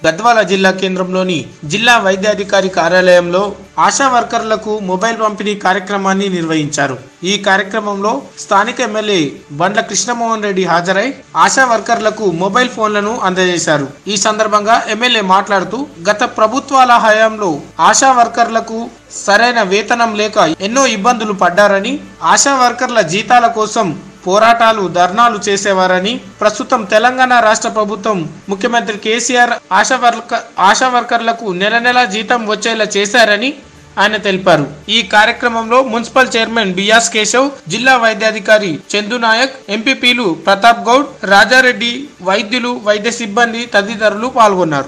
గద్వాల జిల్లా కేంద్రంలోని జిల్లా వైద్యాధికారి కార్యాలయంలో ఆశా వర్కర్లకు మొబైల్ పంపిణీ కార్యక్రమాన్ని నిర్వహించారు ఈ కార్యక్రమంలో స్థానిక ఎమ్మెల్యే బండ్ల కృష్ణమోహన్ రెడ్డి హాజరై ఆశా వర్కర్లకు మొబైల్ ఫోన్లను అందజేశారు ఈ సందర్భంగా ఎమ్మెల్యే మాట్లాడుతూ గత ప్రభుత్వాల హయాంలో ఆశా వర్కర్లకు సరైన వేతనం లేక ఎన్నో ఇబ్బందులు పడ్డారని ఆశా వర్కర్ల జీతాల కోసం పోరాటాలు ధర్నాలు చేసేవారని ప్రస్తుతం తెలంగాణ రాష్ట్ర ప్రభుత్వం ముఖ్యమంత్రి కేసీఆర్ ఆశా వర్క ఆశా వర్కర్లకు నెల నెల జీతం వచ్చేలా చేశారని ఆయన తెలిపారు ఈ కార్యక్రమంలో మున్సిపల్ చైర్మన్ బియాస్ కేశవ్ జిల్లా వైద్యాధికారి చందు నాయక్ ఎంపీపీలు ప్రతాప్ గౌడ్ రాజారెడ్డి వైద్యులు వైద్య సిబ్బంది తదితరులు పాల్గొన్నారు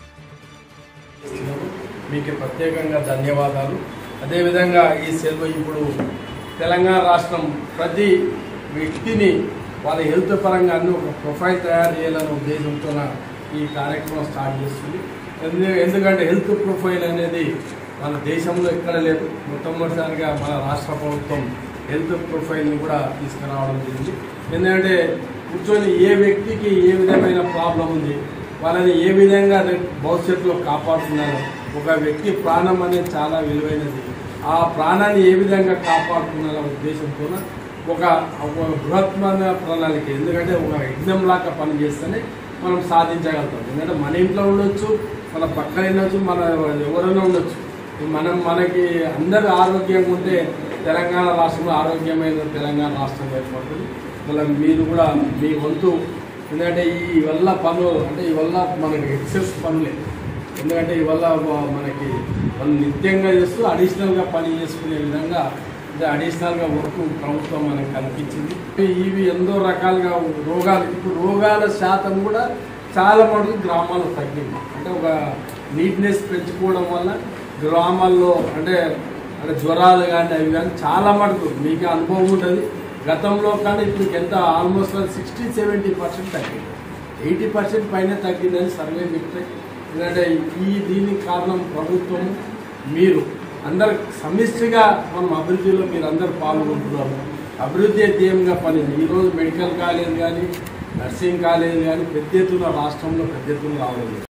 మీకు ప్రత్యేకంగా ధన్యవాదాలు అదేవిధంగా ఈ సెలవు ఇప్పుడు తెలంగాణ రాష్ట్రం ప్రతి వ్యక్తిని వాళ్ళ హెల్త్ పరంగా అన్ని ఒక ప్రొఫైల్ తయారు చేయాలనే ఉద్దేశంతో ఈ కార్యక్రమం స్టార్ట్ చేస్తుంది ఎందు- ఎందుకంటే హెల్త్ ప్రొఫైల్ అనేది మన దేశంలో ఎక్కడ లేదు మొట్టమొదటిసారిగా మన రాష్ట్ర ప్రభుత్వం హెల్త్ ప్రొఫైల్ని కూడా తీసుకురావడం జరిగింది ఎందుకంటే కూర్చొని ఏ వ్యక్తికి ఏ విధమైన ప్రాబ్లం ఉంది వాళ్ళని ఏ విధంగా రేపు భవిష్యత్తులో కాపాడుతున్నారు ఒక వ్యక్తి ప్రాణం అనేది చాలా విలువైనది ఆ ప్రాణాన్ని ఏ విధంగా కాపాడుతున్నారో ఉద్దేశంతో ఒక ఒక బృహత్మైన ప్రణాళిక ఎందుకంటే ఒక యజ్ఞం లాగా పనిచేస్తేనే మనం సాధించగలుగుతాం ఎందుకంటే మన ఇంట్లో ఉండొచ్చు మన పక్కన ఉండొచ్చు మన ఎవరైనా ఉండొచ్చు మనం మనకి అందరూ ఆరోగ్యంగా ఉంటే తెలంగాణ రాష్ట్రంలో ఆరోగ్యమైన తెలంగాణ రాష్ట్రం ఏర్పడుతుంది మళ్ళీ మీరు కూడా మీ వంతు ఎందుకంటే ఈ వల్ల పనులు అంటే ఈ వల్ల మనకి ఎక్సెస్ పనులే ఎందుకంటే ఈ వల్ల మనకి మనం నిత్యంగా చేస్తూ అడిషనల్గా పని చేసుకునే విధంగా అంటే అడిషనల్గా వర్క్ ప్రభుత్వం మనకు కల్పించింది ఇవి ఎంతో రకాలుగా రోగాలు ఇప్పుడు రోగాల శాతం కూడా చాలా మటుకు గ్రామాల్లో తగ్గింది అంటే ఒక నీట్నెస్ పెంచుకోవడం వల్ల గ్రామాల్లో అంటే అంటే జ్వరాలు కానీ అవి కానీ చాలా మటుకు మీకు అనుభవం ఉంటుంది గతంలో కానీ ఇప్పుడు ఎంత ఆల్మోస్ట్ సిక్స్టీ సెవెంటీ పర్సెంట్ తగ్గింది ఎయిటీ పర్సెంట్ పైన తగ్గిందని సర్వే చెప్తాయి ఎందుకంటే ఈ దీనికి కారణం ప్రభుత్వం మీరు అందరు సమిష్టిగా మనం అభివృద్ధిలో మీరు అందరు పాల్గొంటున్నారు అభివృద్ధి ధ్యేయంగా పని ఈరోజు మెడికల్ కాలేజ్ కానీ నర్సింగ్ కాలేజ్ కానీ పెద్ద ఎత్తున రాష్ట్రంలో పెద్ద ఎత్తున రావడం లేదు.